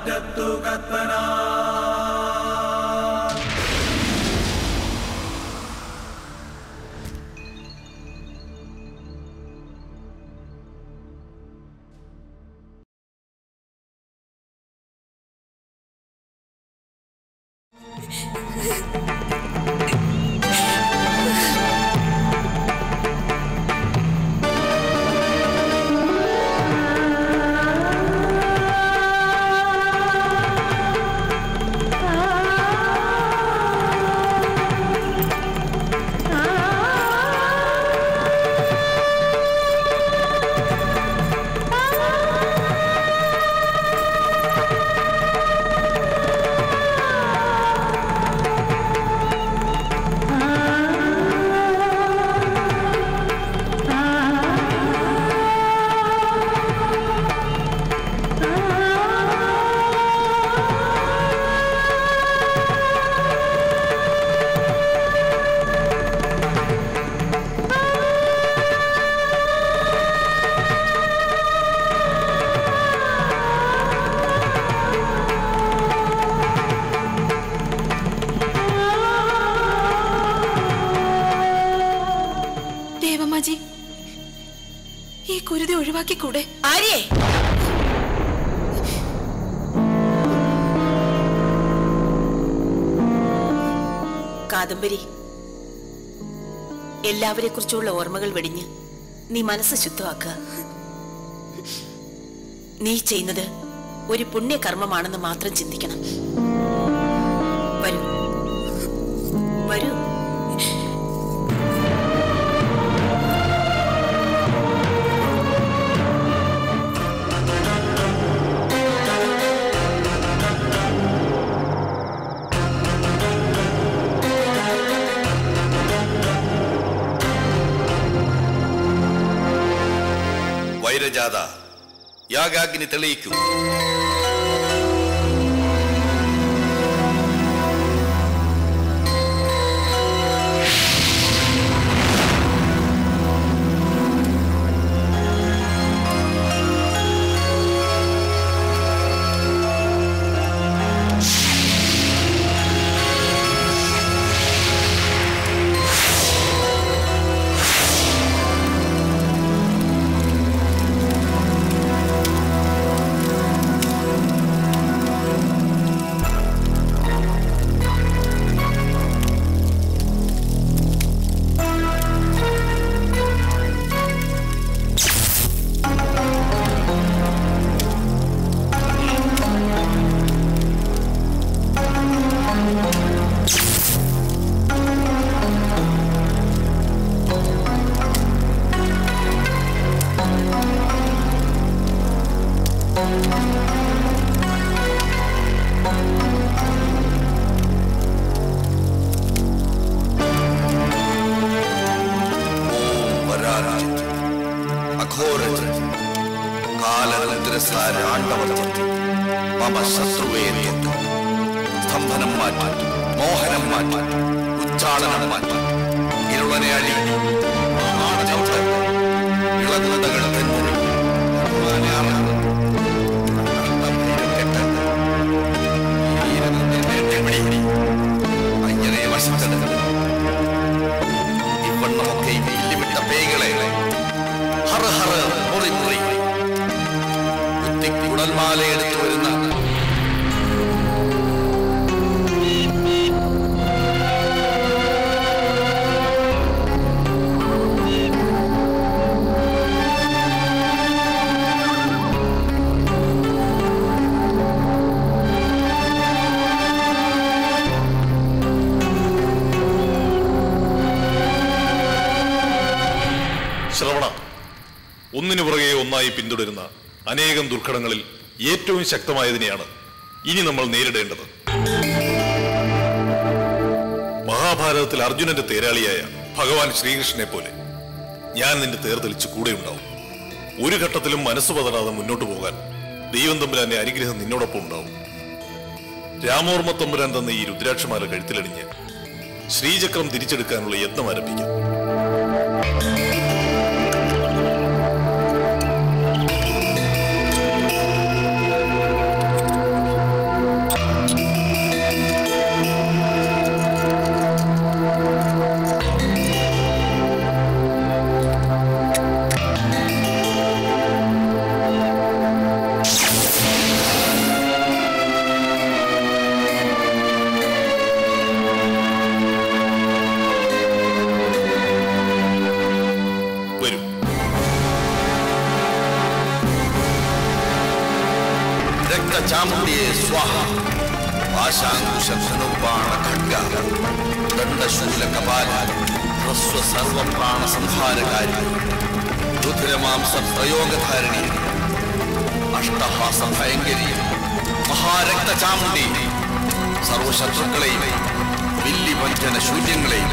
മാറ്റത്തു കത്തന ദേവമാജി ഈ കുരുതി ഒഴിവാക്കിക്കൂടെ ആര്യേ കാദംബരി എല്ലാവരെ കുറിച്ചുള്ള ഓർമ്മകൾ വെടിഞ്ഞ് നീ മനസ്സ് ശുദ്ധമാക്കുക നീ ചെയ്യുന്നത് ഒരു പുണ്യകർമ്മമാണെന്ന് മാത്രം ചിന്തിക്കണം വരൂ വരൂ വൈരജാത യാഗാഗ്നി തെളിയിക്കൂ വരാരാജിത് അഘോരജിത് കാലരുദ്രസാരാണ്ടവജിത് മമ ശത്രുവേ ത്വത്ത് സ്തംഭനം മാറ്റി മോഹനം മാറ്റി ഉച്ചാടനം മാറ്റി ഇരുളനെ അഴി ആണചവിട്ട് ഇളകുന്നതകൾ തെന്നൊരു ഭഗവാനെ അറിഞ്ഞു. കെട്ട് വീരനെ വേണ്ടി അയ്യനെ വശത്തെടുക്കണം ഇവണ്ണമൊക്കെ ഈ വെല്ലുവിട്ട പേകളെ ഹറ ഹറ മുറി മുറി കുത്തി കുടൽമാല എടുത്തു വരുന്ന ശ്രവണ ഒന്നിനു പുറകെ ഒന്നായി പിന്തുടരുന്ന അനേകം ദുർഘടങ്ങളിൽ ഏറ്റവും ശക്തമായതിനെയാണ് ഇനി നമ്മൾ നേരിടേണ്ടത് മഹാഭാരതത്തിൽ അർജുനന്റെ തേരാളിയായ ഭഗവാൻ ശ്രീകൃഷ്ണനെ പോലെ ഞാൻ നിന്റെ തേർ തെളിച്ച് കൂടെയുണ്ടാവും ഒരു ഘട്ടത്തിലും മനസ്സ് പതറാതെ മുന്നോട്ട് പോകാൻ ദൈവം തമ്പുരാന്റെ അനുഗ്രഹം നിന്നോടൊപ്പം ഉണ്ടാവും രാമോർമ്മ തമ്പുരാൻ തന്ന ഈ രുദ്രാക്ഷമാല കഴുത്തിലണിഞ്ഞ് ശ്രീചക്രം തിരിച്ചെടുക്കാനുള്ള യത്നം ആരംഭിക്കാം മഹാരക്ത ചാമുണ്ടിയെ സ്വാഹ പാശാങ്കുശ ധനുർബാണ ഖഡ്ഗ ദണ്ഡശൂല കപാല ഹ്രസ്വ സർവപ്രാണ സംഹാരകാരി രുദ്രമാംസ പ്രയോഗധാരിണി അഷ്ടഹാസ ഭയങ്കരി മഹാരക്ത ചാമുണ്ടി സർവശത്രുക്കളെയും വില്ലിവഞ്ചന ശൂന്യങ്ങളെയും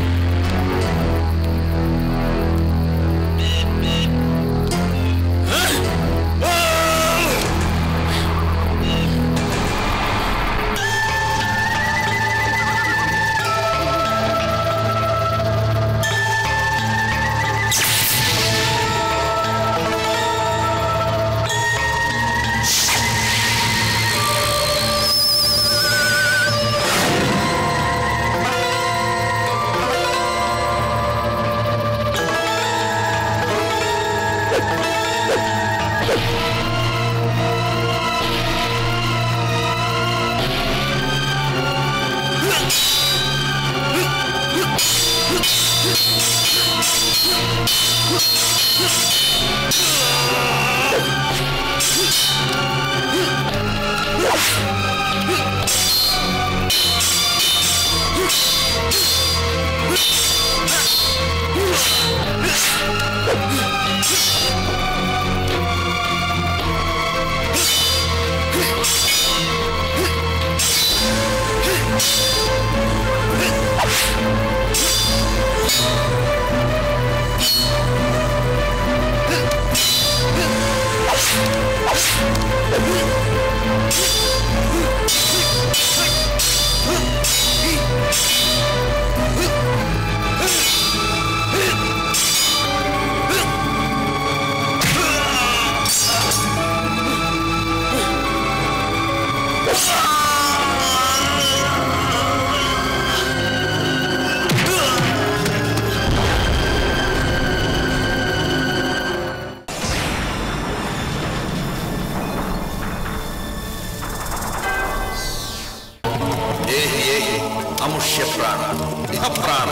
ഏഹി ഏഹി അമുഷ്യ പ്രാണ ഇഹപ്രാണ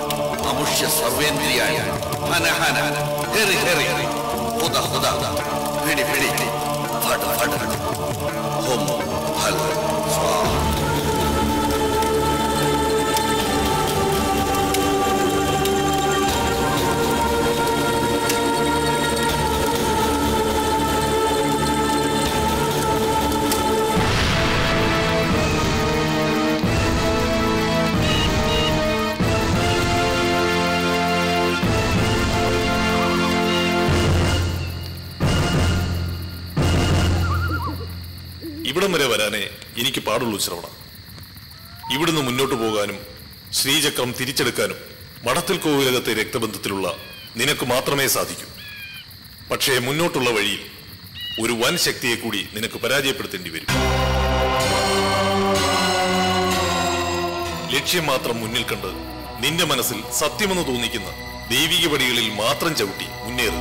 അമുഷ്യ സർവേന്ദ്രിയായ ഹന ഹന ഹെറി ഹെറി ഹുദ ഹുദ പിടി പിടി ഫട ഫട ഹോം ഹൽ സ്വാഹ ഇവിടം വരെ വരാനേ എനിക്ക് പാടുള്ളൂ ശ്രവണ ഇവിടുന്ന് മുന്നോട്ട് പോകാനും ശ്രീചക്രം തിരിച്ചെടുക്കാനും മഠത്തിൽ കോവിലകത്തെ രക്തബന്ധത്തിലുള്ള നിനക്ക് മാത്രമേ സാധിക്കൂ പക്ഷേ മുന്നോട്ടുള്ള വഴിയിൽ ഒരു വൻ ശക്തിയെ കൂടി നിനക്ക് പരാജയപ്പെടുത്തേണ്ടി വരും ലക്ഷ്യം മാത്രം മുന്നിൽ കണ്ട് നിന്റെ മനസ്സിൽ സത്യമെന്ന് തോന്നിക്കുന്ന ദൈവിക പടികളിൽ മാത്രം ചവിട്ടി മുന്നേറുക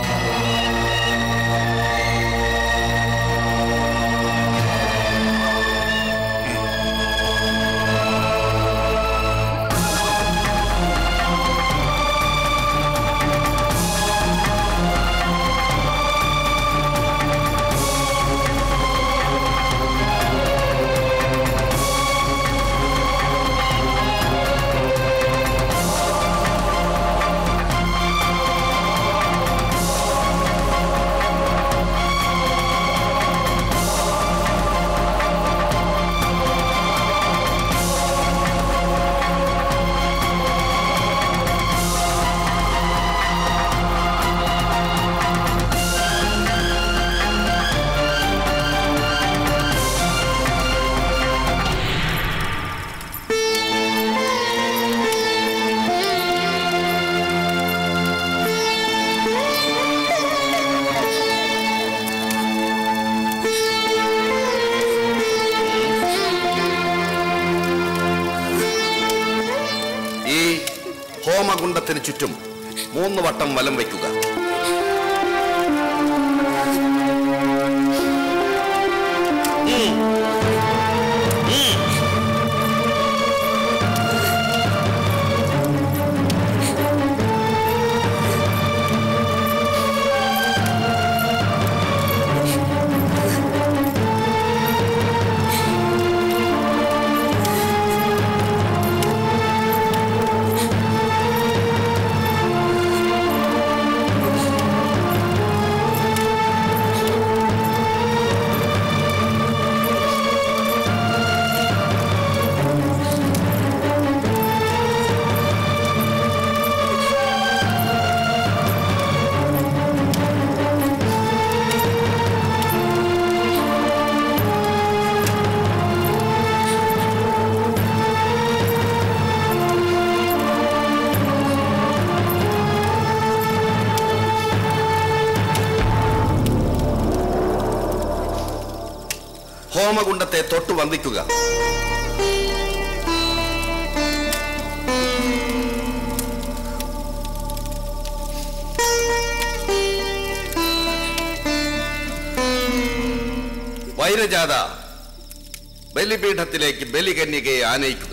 ഈ ഹോമകുണ്ടത്തിന് ചുറ്റും മൂന്ന് വട്ടം വലം വയ്ക്കുക ഹോമകുണ്ടത്തെ തൊട്ടു വന്ദിക്കുക വൈരജാത ബലിപീഠത്തിലേക്ക് ബലികന്യകയെ ആനയിക്കുക